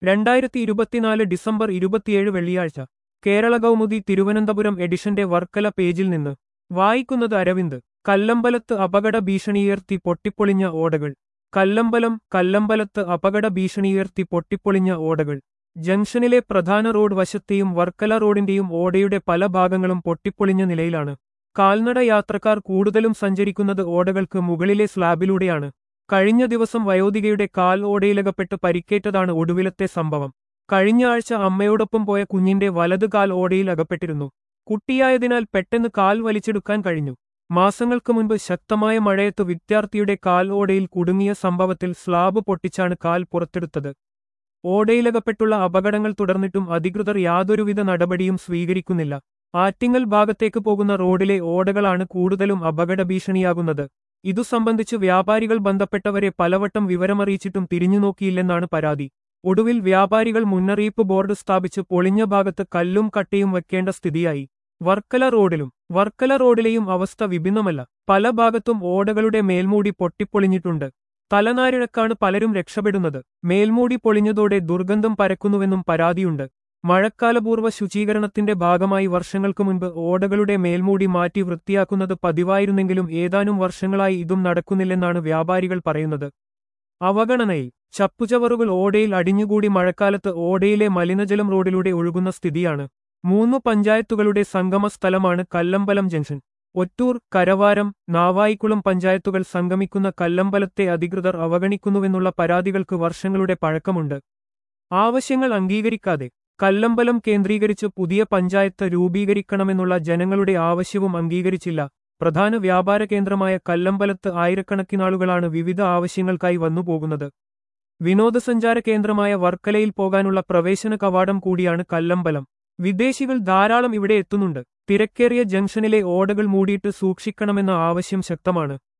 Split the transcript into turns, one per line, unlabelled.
രണ്ടായിരത്തി ഇരുപത്തിനാല് ഡിസംബർ ഇരുപത്തിയേഴ് വെള്ളിയാഴ്ച കേരള കൗമുദി തിരുവനന്തപുരം എഡിഷന്റെ വർക്കല പേജിൽ നിന്ന് വായിക്കുന്നത് അരവിന്ദ് കല്ലമ്പലത്ത് അപകട ഭീഷണിയുയർത്തി പൊട്ടിപ്പൊളിഞ്ഞ ഓടകൾ കല്ലമ്പലം കല്ലമ്പലത്ത് അപകട ഭീഷണിയുയർത്തി പൊട്ടിപ്പൊളിഞ്ഞ ഓടകൾ ജംഗ്ഷനിലെ പ്രധാന റോഡ് വശത്തെയും വർക്കല റോഡിന്റെയും ഓടയുടെ പല ഭാഗങ്ങളും പൊട്ടിപ്പൊളിഞ്ഞ നിലയിലാണ് കാൽനട യാത്രക്കാർ കൂടുതലും സഞ്ചരിക്കുന്നത് ഓടകൾക്ക് മുകളിലെ സ്ലാബിലൂടെയാണ് കഴിഞ്ഞ ദിവസം വയോധികയുടെ കാൽ ഓടയിലകപ്പെട്ട് പരിക്കേറ്റതാണ് ഒടുവിലത്തെ സംഭവം കഴിഞ്ഞ ആഴ്ച അമ്മയോടൊപ്പം പോയ കുഞ്ഞിന്റെ വലതു കാൽ ഓടയിൽ അകപ്പെട്ടിരുന്നു കുട്ടിയായതിനാൽ പെട്ടെന്ന് കാൽ വലിച്ചെടുക്കാൻ കഴിഞ്ഞു മാസങ്ങൾക്ക് മുൻപ് ശക്തമായ മഴയത്ത് വിദ്യാർത്ഥിയുടെ കാൽ ഓടയിൽ കുടുങ്ങിയ സംഭവത്തിൽ സ്ലാബ് പൊട്ടിച്ചാണ് കാൽ പുറത്തെടുത്തത് ഓടയിലകപ്പെട്ടുള്ള അപകടങ്ങൾ തുടർന്നിട്ടും അധികൃതർ യാതൊരുവിധ നടപടിയും സ്വീകരിക്കുന്നില്ല ആറ്റിങ്ങൽ ഭാഗത്തേക്ക് പോകുന്ന റോഡിലെ ഓടകളാണ് കൂടുതലും അപകട ഭീഷണിയാകുന്നത് ഇതു സംബന്ധിച്ച് വ്യാപാരികൾ ബന്ധപ്പെട്ടവരെ പലവട്ടം വിവരമറിയിച്ചിട്ടും തിരിഞ്ഞുനോക്കിയില്ലെന്നാണ് പരാതി ഒടുവിൽ വ്യാപാരികൾ മുന്നറിയിപ്പ് ബോർഡ് സ്ഥാപിച്ച് പൊളിഞ്ഞ ഭാഗത്ത് കല്ലും കട്ടയും വെക്കേണ്ട സ്ഥിതിയായി വർക്കല റോഡിലും വർക്കല റോഡിലെയും അവസ്ഥ വിഭിന്നമല്ല പല ഭാഗത്തും ഓടകളുടെ മേൽമൂടി പൊട്ടിപ്പൊളിഞ്ഞിട്ടുണ്ട് തലനാരിഴക്കാണ് പലരും രക്ഷപ്പെടുന്നത് മേൽമൂടി പൊളിഞ്ഞതോടെ ദുർഗന്ധം പരക്കുന്നുവെന്നും പരാതിയുണ്ട് മഴക്കാലപൂർവ്വ ശുചീകരണത്തിന്റെ ഭാഗമായി വർഷങ്ങൾക്ക് മുൻപ് ഓടകളുടെ മേൽമൂടി മാറ്റി വൃത്തിയാക്കുന്നത് പതിവായിരുന്നെങ്കിലും ഏതാനും വർഷങ്ങളായി ഇതും നടക്കുന്നില്ലെന്നാണ് വ്യാപാരികൾ പറയുന്നത് അവഗണനയിൽ ചപ്പുചവറുകൾ ഓടയിൽ അടിഞ്ഞുകൂടി മഴക്കാലത്ത് ഓടയിലെ മലിനജലം റോഡിലൂടെ ഒഴുകുന്ന സ്ഥിതിയാണ് മൂന്നു പഞ്ചായത്തുകളുടെ സംഗമ സ്ഥലമാണ് കല്ലമ്പലം ജംഗ്ഷൻ ഒറ്റൂർ കരവാരം നാവായിക്കുളം പഞ്ചായത്തുകൾ സംഗമിക്കുന്ന കല്ലമ്പലത്തെ അധികൃതർ അവഗണിക്കുന്നുവെന്നുള്ള പരാതികൾക്ക് വർഷങ്ങളുടെ പഴക്കമുണ്ട് ആവശ്യങ്ങൾ അംഗീകരിക്കാതെ കല്ലമ്പലം കേന്ദ്രീകരിച്ച് പുതിയ പഞ്ചായത്ത് രൂപീകരിക്കണമെന്നുള്ള ജനങ്ങളുടെ ആവശ്യവും അംഗീകരിച്ചില്ല പ്രധാന വ്യാപാര കേന്ദ്രമായ കല്ലമ്പലത്ത് ആയിരക്കണക്കിനാളുകളാണ് വിവിധ ആവശ്യങ്ങൾക്കായി വന്നുപോകുന്നത് വിനോദസഞ്ചാര കേന്ദ്രമായ വർക്കലയിൽ പോകാനുള്ള പ്രവേശന കവാടം കൂടിയാണ് കല്ലമ്പലം വിദേശികൾ ധാരാളം ഇവിടെ എത്തുന്നുണ്ട് തിരക്കേറിയ ജംഗ്ഷനിലെ ഓടകൾ മൂടിയിട്ട് സൂക്ഷിക്കണമെന്ന ആവശ്യം ശക്തമാണ്